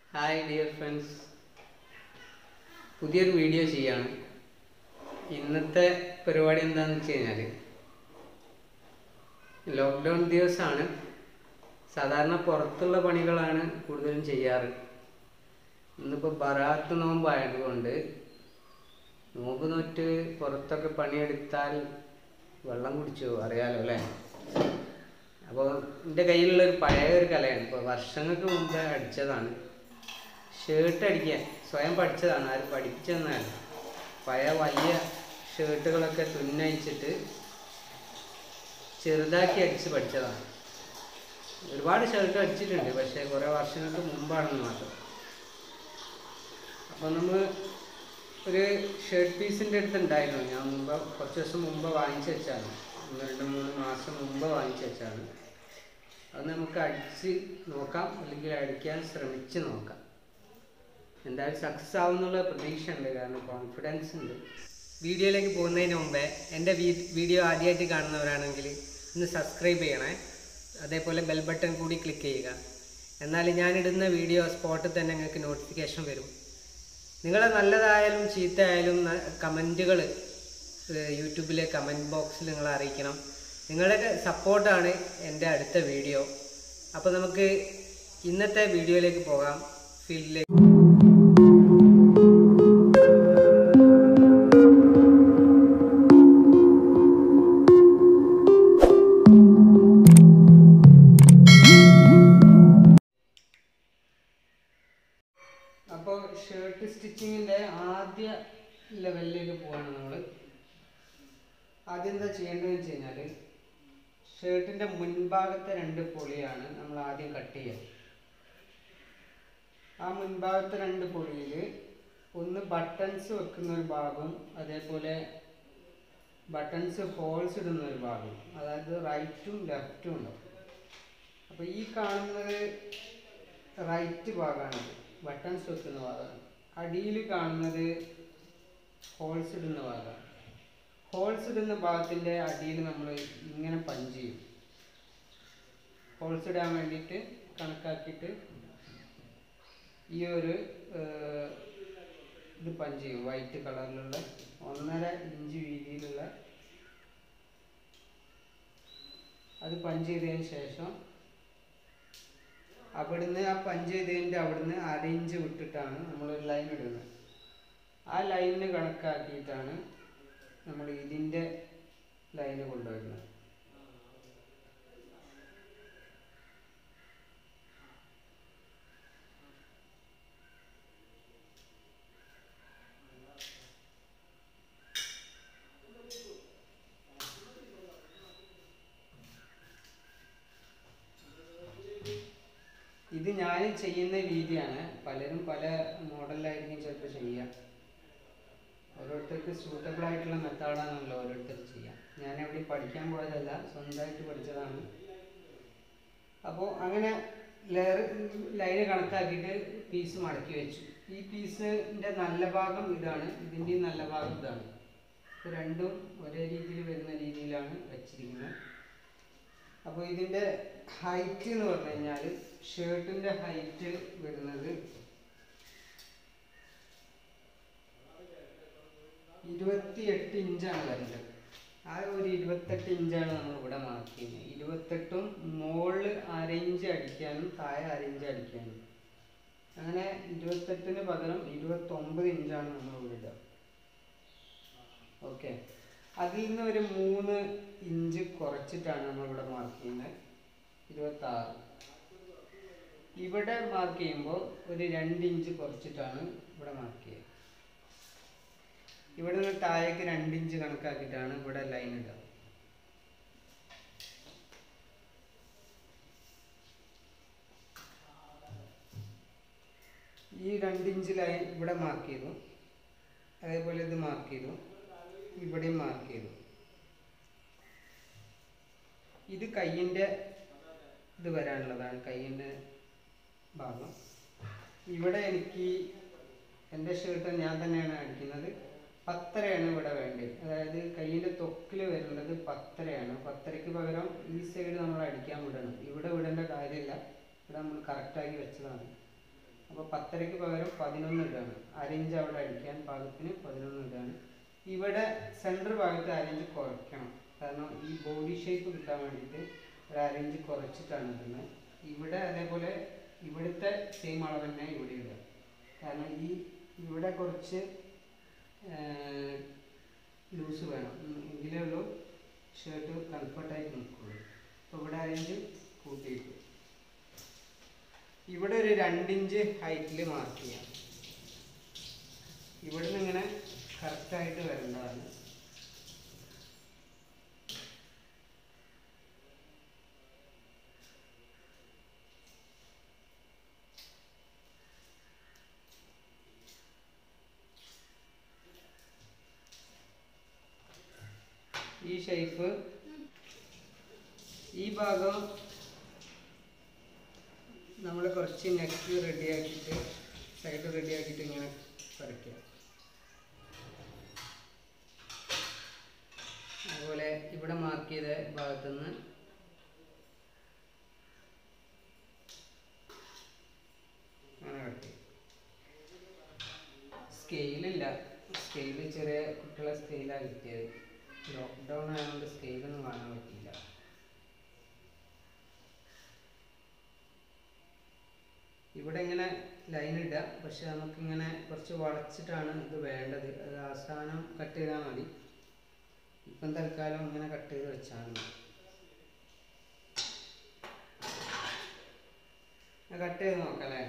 hi dear friends പുതിയൊരു video ചെയ്യാണ് ഇന്നത്തെ പരിപാടി എന്താണെന്ന് വെച്ച് കഴിഞ്ഞാൽ ലോക്ക്ഡൗൺ ദിവസമാണ് സാധാരണ പുറത്തുള്ള പണികളാണ് കൂടുതലും ചെയ്യാറ് ഇന്നിപ്പോൾ ബറാത്ത് നോമ്പായതുകൊണ്ട് നോമ്പ് നോറ്റ് പുറത്തൊക്കെ പണിയെടുത്താൽ വെള്ളം കുടിച്ചു അറിയാലോ അല്ലേ അപ്പോൾ എൻ്റെ കയ്യിലുള്ള ഒരു പഴയ ഒരു കലയാണ് ഇപ്പോൾ വർഷങ്ങൾക്ക് മുമ്പ് അടിച്ചതാണ് ഷർട്ട് അടിക്കാൻ സ്വയം പഠിച്ചതാണ് ആരും പഠിപ്പിച്ചതെന്നല്ല പഴയ വലിയ ഷർട്ടുകളൊക്കെ തുന്നയിച്ചിട്ട് ചെറുതാക്കി അടിച്ച് പഠിച്ചതാണ് ഒരുപാട് ഷർട്ട് അടിച്ചിട്ടുണ്ട് പക്ഷേ കുറേ വർഷങ്ങൾക്ക് മുമ്പാണെന്ന് മാത്രം അപ്പോൾ നമ്മൾ ഒരു ഷർട്ട് പീസിൻ്റെ അടുത്ത് ഉണ്ടായിരുന്നു ഞാൻ മുമ്പ് കുറച്ച് ദിവസം മുമ്പ് വാങ്ങിച്ചു വെച്ചാണ് ഒന്ന് രണ്ട് മൂന്ന് മാസം മുമ്പ് വാങ്ങിച്ചു വെച്ചാണ് അത് നമുക്ക് അടിച്ച് നോക്കാം അല്ലെങ്കിൽ അടിക്കാൻ ശ്രമിച്ച് നോക്കാം എന്തായാലും സക്സസ് ആവുന്നുള്ള പ്രതീക്ഷ ഉണ്ട് കാരണം കോൺഫിഡൻസ് ഉണ്ട് വീഡിയോയിലേക്ക് പോകുന്നതിന് മുമ്പേ എൻ്റെ വീഡിയോ ആദ്യമായിട്ട് കാണുന്നവരാണെങ്കിൽ ഒന്ന് സബ്സ്ക്രൈബ് ചെയ്യണേ അതേപോലെ ബെൽ ബട്ടൺ കൂടി ക്ലിക്ക് ചെയ്യുക എന്നാൽ ഞാനിടുന്ന വീഡിയോ സ്പോട്ടിൽ തന്നെ നിങ്ങൾക്ക് നോട്ടിഫിക്കേഷൻ വരും നിങ്ങളെ നല്ലതായാലും ചീത്തയായാലും കമൻറ്റുകൾ യൂട്യൂബിലെ കമൻറ്റ് ബോക്സിൽ നിങ്ങൾ അറിയിക്കണം നിങ്ങളുടെ സപ്പോർട്ടാണ് എൻ്റെ അടുത്ത വീഡിയോ അപ്പോൾ നമുക്ക് ഇന്നത്തെ വീഡിയോയിലേക്ക് പോകാം ഫീൽഡിലേക്ക് അപ്പോൾ ഷർട്ട് സ്റ്റിച്ചിങ്ങിൻ്റെ ആദ്യ ലെവലിലേക്ക് പോവാണ് നമ്മൾ ആദ്യം എന്താ ചെയ്യേണ്ടതെന്ന് വെച്ച് കഴിഞ്ഞാൽ ഷർട്ടിൻ്റെ മുൻഭാഗത്തെ രണ്ട് പൊളിയാണ് നമ്മൾ ആദ്യം കട്ട് ചെയ്യുക ആ മുൻഭാഗത്തെ രണ്ട് പൊളിയിൽ ഒന്ന് ബട്ടൺസ് വെക്കുന്ന ഒരു ഭാഗവും അതേപോലെ ബട്ടൺസ് ഹോൾസ് ഇടുന്ന ഒരു ഭാഗവും അതായത് റൈറ്റും ലെഫ്റ്റും ഉണ്ടാവും അപ്പോൾ ഈ കാണുന്നത് റൈറ്റ് ഭാഗമാണ് ബട്ടൺസ് വെക്കുന്ന ഭാഗമാണ് അടിയിൽ കാണുന്നത് ഹോൾസ് ഇടുന്ന ഭാഗമാണ് ഹോൾസ് ഇടുന്ന ഭാഗത്തിൻ്റെ അടിയിൽ നമ്മൾ ഇങ്ങനെ പഞ്ച് ചെയ്യും ഹോൾസ് ഇടാൻ വേണ്ടിയിട്ട് കണക്കാക്കിയിട്ട് ഈ ഒരു ഇത് പഞ്ച് ചെയ്യും വൈറ്റ് കളറിലുള്ള ഒന്നര ഇഞ്ച് വീതിയിലുള്ള അത് പഞ്ച് ചെയ്തതിന് ശേഷം അവിടുന്ന് ആ പഞ്ച് ചെയ്തതിൻ്റെ അവിടുന്ന് അര ഇഞ്ച് വിട്ടിട്ടാണ് നമ്മൾ ലൈൻ ഇടുന്നത് ആ ലൈനിന് കണക്കാക്കിയിട്ടാണ് നമ്മൾ ഇതിൻ്റെ ലൈന് കൊണ്ടുവരുന്നത് ഇത് ഞാൻ ചെയ്യുന്ന രീതിയാണ് പലരും പല മോഡലിലായിരിക്കും ചിലപ്പോൾ ചെയ്യുക ഓരോരുത്തർക്ക് സൂട്ടബിൾ ആയിട്ടുള്ള മെത്തേഡാണല്ലോ ഓരോരുത്തർ ചെയ്യുക ഞാൻ എവിടെ പഠിക്കാൻ പോയതല്ല സ്വന്തമായിട്ട് പഠിച്ചതാണ് അപ്പോൾ അങ്ങനെ ലെയർ ലൈന് കണക്കാക്കിയിട്ട് പീസ് മടക്കി വെച്ചു ഈ പീസിൻ്റെ നല്ല ഭാഗം ഇതാണ് ഇതിൻ്റെയും നല്ല ഭാഗം ഇതാണ് അപ്പോൾ രണ്ടും ഒരേ രീതിയിൽ വരുന്ന രീതിയിലാണ് വെച്ചിരിക്കുന്നത് അപ്പോൾ ഇതിൻ്റെ ഹൈറ്റ് എന്ന് പറഞ്ഞു കഴിഞ്ഞാൽ ഷർട്ടിൻ്റെ ഹൈറ്റ് വരുന്നത് ഇരുപത്തി എട്ട് ഇഞ്ചാണ് വരുന്നത് ആ ഒരു ഇരുപത്തെട്ട് ഇഞ്ചാണ് നമ്മൾ ഇവിടെ മാർക്ക് ചെയ്യുന്നത് ഇരുപത്തെട്ടും മുകളിൽ അര ഇഞ്ച് അടിക്കാനും താഴെ അര ഇഞ്ച് അടിക്കാനും അങ്ങനെ ഇരുപത്തെട്ടിന് പകരം ഇരുപത്തൊമ്പത് ഇഞ്ചാണ് നമ്മൾ ഇവിടെ ഇടുക ഓക്കെ അതിൽ നിന്ന് ഒരു മൂന്ന് ഇഞ്ച് കുറച്ചിട്ടാണ് നമ്മളിവിടെ മാർക്ക് ചെയ്യുന്നത് ഇരുപത്താറ് ഇവിടെ മാർക്ക് ചെയ്യുമ്പോൾ ഒരു രണ്ട് ഇഞ്ച് കുറച്ചിട്ടാണ് ഇവിടെ മാർക്ക് ചെയ്യുക ഇവിടെ നിന്ന് താഴേക്ക് രണ്ട് ഇഞ്ച് കണക്കാക്കിയിട്ടാണ് ഇവിടെ ലൈൻ ഇടുക ഈ രണ്ട് ഇഞ്ച് ലൈൻ ഇവിടെ മാർക്ക് ചെയ്തു അതേപോലെ ഇത് മാർക്ക് ചെയ്തു ഇവിടെയും മാർക്ക് ചെയ്തു ഇത് കയ്യിൻ്റെ ഇത് വരാനുള്ളതാണ് കയ്യിൻ്റെ ഭാഗം ഇവിടെ എനിക്ക് എൻ്റെ ഷർട്ട് ഞാൻ തന്നെയാണ് അടിക്കുന്നത് പത്തരയാണ് ഇവിടെ വേണ്ടത് അതായത് കയ്യിൻ്റെ തൊക്കിൽ വരുന്നത് പത്തരയാണ് പത്തരയ്ക്ക് പകരം ഈ സൈഡ് നമ്മൾ അടിക്കാൻ വിടണം ഇവിടെ വിടേണ്ട കാര്യമില്ല ഇവിടെ നമ്മൾ കറക്റ്റാക്കി വെച്ചതാണ് അപ്പോൾ പത്തരയ്ക്ക് പകരം പതിനൊന്ന് ഇടാണ് അരയിഞ്ച് അവിടെ അടിക്കാൻ പാകത്തിന് പതിനൊന്ന് ഇടാണ് ഇവിടെ സെൻറ്റർ ഭാഗത്ത് അരയിഞ്ച് കുറയ്ക്കണം കാരണം ഈ ബോഡി ഷേപ്പ് കിട്ടാൻ വേണ്ടിയിട്ട് ഒരു അരയിഞ്ച് കുറച്ചിട്ടാണ് ഇടുന്നത് ഇവിടെ അതേപോലെ ഇവിടുത്തെ സെയിം അളവ് തന്നെ ഇവിടെ ഇടുക കാരണം ഈ ഇവിടെ കുറച്ച് ലൂസ് വേണം ഉം, എങ്കിലേ ഉള്ളൂ ഷർട്ട് കംഫർട്ടായിട്ട് നിൽക്കുള്ളൂ അപ്പോൾ ഇവിടെ അരയിഞ്ച് കൂട്ടിയിട്ടു ഇവിടെ ഒരു രണ്ടിഞ്ച് ഹൈറ്റിൽ മാർക്ക് ചെയ്യാം ഇവിടുന്ന് ഇങ്ങനെ കറക്റ്റായിട്ട് വരേണ്ടതാണ് ഈ ഷേപ്പ് ഈ ഭാഗം നമ്മൾ കുറച്ച് നെക്ക് റെഡിയാക്കിയിട്ട് സൈഡ് റെഡിയാക്കിയിട്ട് ഇങ്ങനെ വരയ്ക്കുക അതുപോലെ ഇവിടെ മാർക്ക് ചെയ്ത ഭാഗത്തുനിന്ന് അങ്ങനെ കട്ട് ചെയ്യും സ്കെയിലില്ല സ്കെയിൽ ചെറിയ കുട്ടികളെ സ്കെയിലാണ് കിട്ടിയത് ലോക്ക്ഡൗൺ ആയതുകൊണ്ട് സ്കെയിലൊന്നും കാണാൻ പറ്റിയില്ല ഇവിടെ ഇങ്ങനെ ലൈൻ ഇടുക പക്ഷെ നമുക്കിങ്ങനെ കുറച്ച് വളച്ചിട്ടാണ് ഇത് വേണ്ടത് അത് അവസാനം കട്ട് ചെയ്താൽ മതി ഇപ്പം തൽക്കാലം ഇങ്ങനെ കട്ട് ചെയ്ത് വെച്ചാൽ മതി കട്ട് ചെയ്ത് നോക്കാം അല്ലേ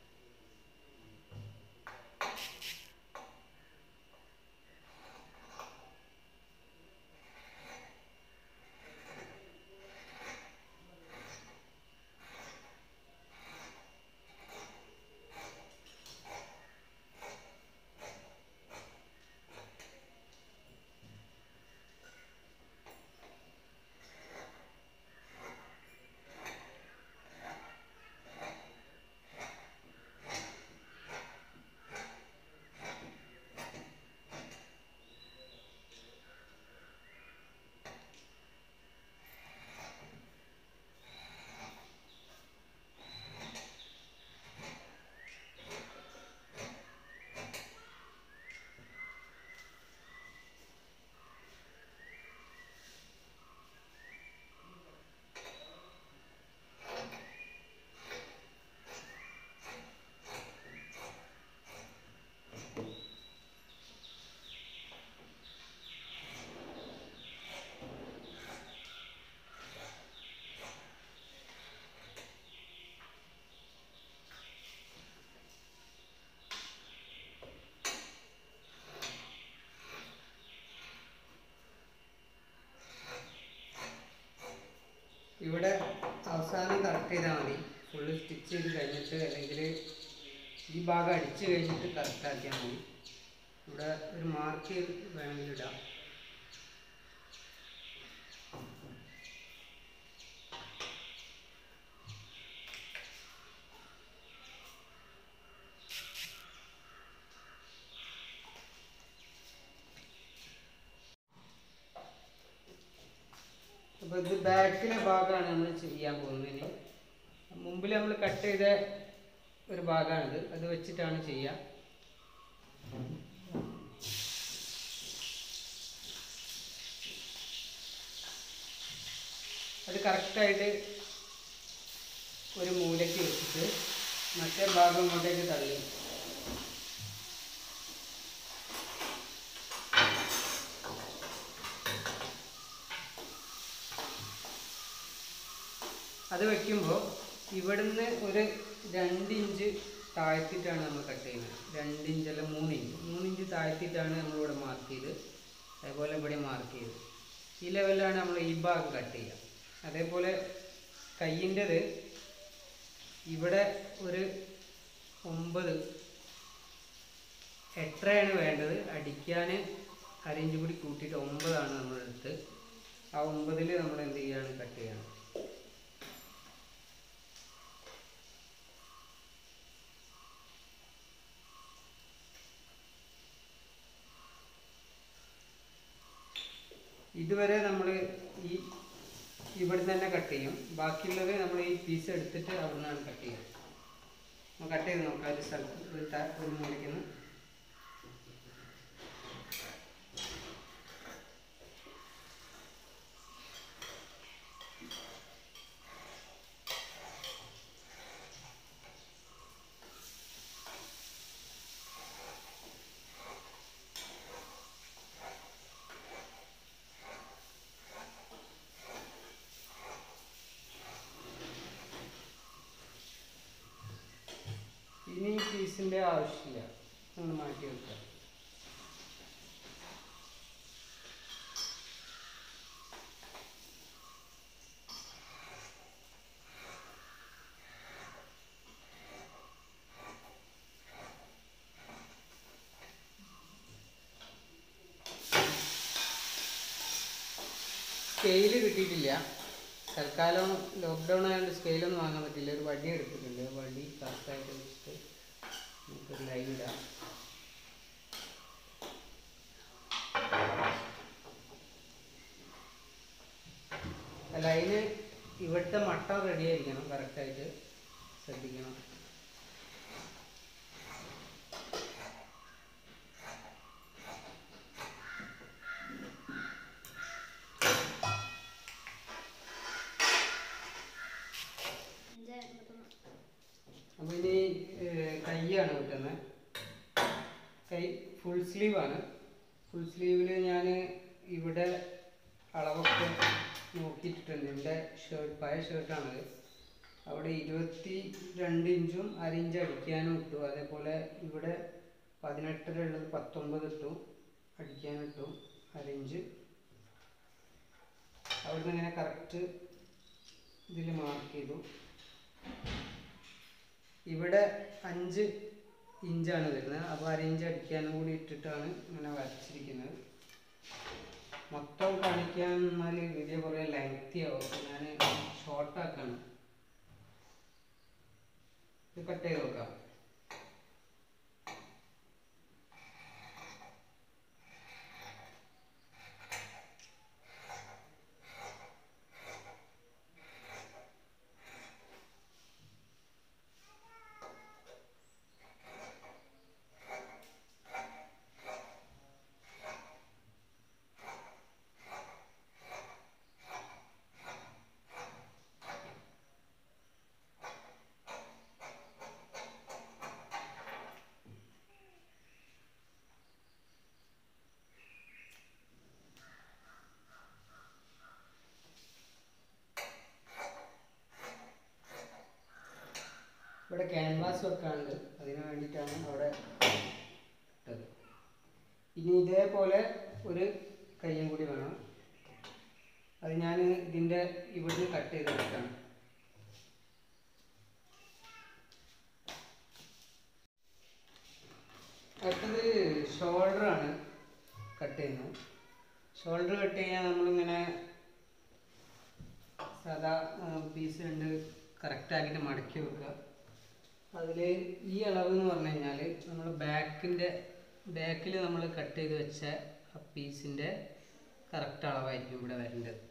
ഇവിടെ അവസാനം കറക്റ്റ് ചെയ്താൽ മതി ഫുള്ള് സ്റ്റിച്ച് ചെയ്ത് കഴിഞ്ഞിട്ട് അല്ലെങ്കിൽ ഈ ഭാഗം അടിച്ച് കഴിഞ്ഞിട്ട് കറക്റ്റ് ആക്കിയാൽ മതി ഇവിടെ ഒരു മാർക്ക് വേണമെങ്കിൽ ഇടാം അപ്പോൾ ഇത് ബാക്കിലെ ഭാഗമാണ് നമ്മൾ ചെയ്യാൻ പോകുന്നത് ഇനി മുമ്പിൽ നമ്മൾ കട്ട് ചെയ്ത ഒരു ഭാഗമാണിത് അത് വെച്ചിട്ടാണ് ചെയ്യുക അത് കറക്റ്റായിട്ട് ഒരു മൂലയ്ക്ക് വെച്ചിട്ട് മറ്റേ ഭാഗം ഇങ്ങോട്ടേക്ക് തള്ളി അത് വെക്കുമ്പോൾ ഇവിടുന്ന് ഒരു രണ്ട് ഇഞ്ച് താഴ്ത്തിയിട്ടാണ് നമ്മൾ കട്ട് ചെയ്യുന്നത് രണ്ട് ഇഞ്ച് അല്ല മൂന്ന് ഇഞ്ച് മൂന്ന് ഇഞ്ച് താഴ്ത്തിയിട്ടാണ് നമ്മളിവിടെ മാർക്ക് ചെയ്ത് അതേപോലെ ഇവിടെ മാർക്ക് ചെയ്ത് ഈ ലെവലിലാണ് നമ്മൾ ഈ ഭാഗം കട്ട് ചെയ്യുക അതേപോലെ കയ്യിൻ്റെത് ഇവിടെ ഒരു ഒമ്പത് എട്ടരയാണ് വേണ്ടത് അടിക്കാൻ അരയിഞ്ച് കൂടി കൂട്ടിയിട്ട് ഒമ്പതാണ് നമ്മളെടുത്ത് ആ ഒമ്പതിൽ നമ്മൾ എന്ത് ചെയ്യാണ് കട്ട് ചെയ്യണം ഇതുവരെ നമ്മൾ ഈ ഇവിടെ തന്നെ കട്ട് ചെയ്യും ബാക്കിയുള്ളത് നമ്മൾ ഈ പീസ് എടുത്തിട്ട് അവിടെ നിന്നാണ് കട്ട് ചെയ്യുക കട്ട് ചെയ്ത് നോക്കാം ഒരു സ്ഥലത്ത് ഒരു ത- ഒരു മൂലയ്ക്കുന്നു ഇനി ഈ പീസിൻ്റെ ആവശ്യമില്ല നമ്മൾ മാറ്റി വെക്കാം സ്കെയിൽ കിട്ടിയിട്ടില്ല തൽക്കാലം ലോക്ക്ഡൗൺ ആയതുകൊണ്ട് സ്കെയിലൊന്നും വാങ്ങാൻ പറ്റില്ല ഒരു വടി എടുത്തിട്ടുണ്ട് വടി കറക്റ്റായിട്ട് വെച്ചിട്ട് നമുക്കൊരു ലൈൻ ഇടാം ലൈന് ഇവിടുത്തെ മട്ടം റെഡി ആയിരിക്കണം കറക്റ്റായിട്ട് ശ്രദ്ധിക്കണം അഞ്ച് അമ്പത്തൊന്ന് അപ്പോൾ ഇനി ഏഹ്, കൈയാണ് കിട്ടുന്നത് കൈ ഫുൾ സ്ലീവാണ് ഫുൾ സ്ലീവിൽ ഞാൻ ഇവിടെ അളവൊക്കെ നോക്കിയിട്ടുണ്ട് എൻ്റെ ഷർട്ട് പഴയ ഷർട്ടാണത് അവിടെ ഇരുപത്തി രണ്ട് ഇഞ്ചും അര ഇഞ്ച് അടിക്കാനും ഇട്ടു അതേപോലെ ഇവിടെ പതിനെട്ടര ഉള്ളത് പത്തൊമ്പത് ഇട്ടു അടിക്കാനും ഇട്ടു അര ഇഞ്ച് അവിടുന്ന് ഇങ്ങനെ കറക്റ്റ് ഇതിൽ മാർക്ക് ചെയ്തു ഇവിടെ അഞ്ച് ഇഞ്ചാണ് വരുന്നത് അപ്പോൾ അര ഇഞ്ച് അടിക്കാനും കൂടി ഇട്ടിട്ടാണ് ഇങ്ങനെ വരച്ചിരിക്കുന്നത് മൊത്തം കാണിക്കാൻ എന്നാൽ വീഡിയോ കുറേ ലെങ്തി ആവും അപ്പോൾ ഞാൻ ഷോർട്ടാക്കാണ് ഇത് കട്ട് ചെയ്ത് നോക്കാം ഇവിടെ ക്യാൻവാസ് വെക്കാനുണ്ട് അതിന് വേണ്ടിയിട്ടാണ് അവിടെ ഇട്ടത് ഇനി ഇതേപോലെ ഒരു കയ്യും കൂടി വേണം അത് ഞാൻ ഇതിൻ്റെ ഇവിടുന്ന് കട്ട് ചെയ്ത് വെക്കണം അടുത്തത് ഷോൾഡറാണ് കട്ട് ചെയ്യുന്നത് ഷോൾഡർ കട്ട് ചെയ്യാൻ നമ്മളിങ്ങനെ സാധാ പീസ് രണ്ട് കറക്റ്റ് ആക്കിയിട്ട് മടക്കി വെക്കുക അതിൽ ഈ അളവ് എന്ന് പറഞ്ഞു കഴിഞ്ഞാൽ നമ്മൾ ബാക്കിൻ്റെ ബാക്കിൽ നമ്മൾ കട്ട് ചെയ്ത് വെച്ച ആ പീസിൻ്റെ കറക്റ്റ് അളവായിരിക്കും ഇവിടെ വരേണ്ടത്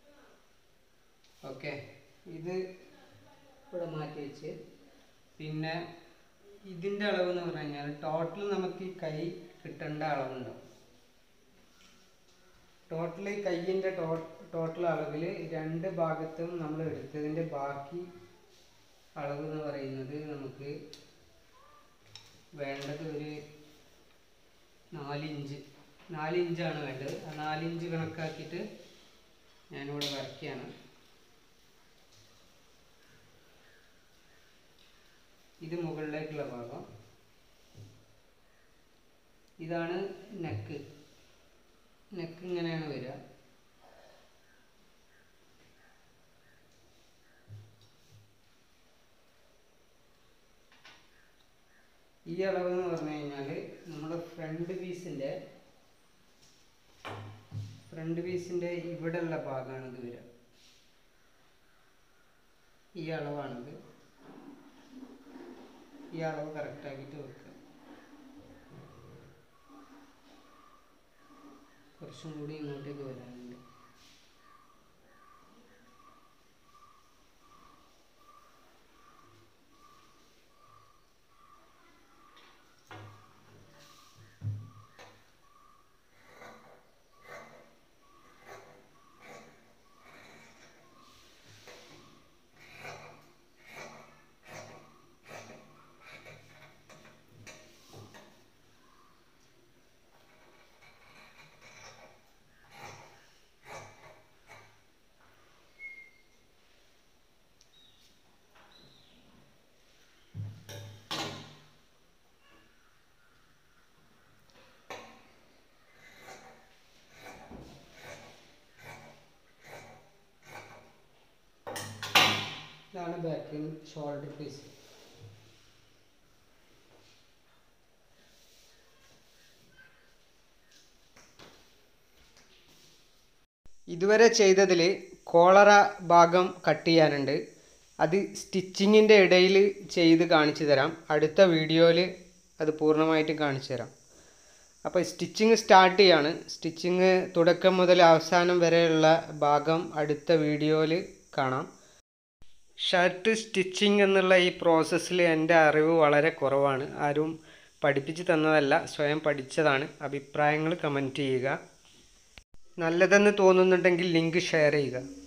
ഓക്കെ ഇത് ഇവിടെ മാറ്റി വെച്ച് പിന്നെ ഇതിൻ്റെ അളവ് എന്ന് പറഞ്ഞു കഴിഞ്ഞാൽ ടോട്ടൽ നമുക്ക് ഈ കൈ കിട്ടേണ്ട അളവുണ്ടാവും ടോട്ടൽ ഈ കയ്യിൻ്റെ ടോട്ടൽ അളവിൽ രണ്ട് ഭാഗത്തും നമ്മൾ എടുത്തതിൻ്റെ ബാക്കി അളവ് എന്ന് പറയുന്നത് നമുക്ക് വേണ്ടത് ഒരു നാലിഞ്ച് നാല് ഇഞ്ചാണ് വേണ്ടത് ആ നാലിഞ്ച് കണക്കാക്കിയിട്ട് ഞാനിവിടെ വരയ്ക്കുകയാണ് ഇത് മുകളിലേക്കുള്ള ഭാഗം ഇതാണ് നെക്ക് നെക്ക് ഇങ്ങനെയാണ് വരിക ഈ അളവ് എന്ന് പറഞ്ഞു കഴിഞ്ഞാൽ നമ്മുടെ ഫ്രണ്ട് പീസിൻ്റെ ഫ്രണ്ട് പീസിൻ്റെ ഇവിടെയുള്ള ഭാഗമാണ് ഇത് വരിക ഈ അളവാണിത് ഈ അളവ് കറക്റ്റ് ആക്കിയിട്ട് വെക്കുക കുറച്ചും കൂടി ഇങ്ങോട്ടേക്ക് വരാനുണ്ട് ബാക്കിൽ ഷോൾഡർ പീസ് ഇതുവരെ ചെയ്തതിൽ കോളറ ഭാഗം കട്ട് ചെയ്യാനുണ്ട് അത് സ്റ്റിച്ചിങ്ങിൻ്റെ ഇടയിൽ ചെയ്ത് കാണിച്ചു തരാം അടുത്ത വീഡിയോയിൽ അത് പൂർണ്ണമായിട്ട് കാണിച്ചു തരാം അപ്പോൾ സ്റ്റിച്ചിങ് സ്റ്റാർട്ട് ചെയ്യാണ് സ്റ്റിച്ചിങ് തുടക്കം മുതൽ അവസാനം വരെയുള്ള ഭാഗം അടുത്ത വീഡിയോയിൽ കാണാം ഷർട്ട് സ്റ്റിച്ചിങ് എന്നുള്ള ഈ പ്രോസസ്സിൽ എൻ്റെ അറിവ് വളരെ കുറവാണ് ആരും പഠിപ്പിച്ച് തന്നതല്ല സ്വയം പഠിച്ചതാണ് അഭിപ്രായങ്ങൾ കമൻറ്റ് ചെയ്യുക നല്ലതെന്ന് തോന്നുന്നുണ്ടെങ്കിൽ ലിങ്ക് ഷെയർ ചെയ്യുക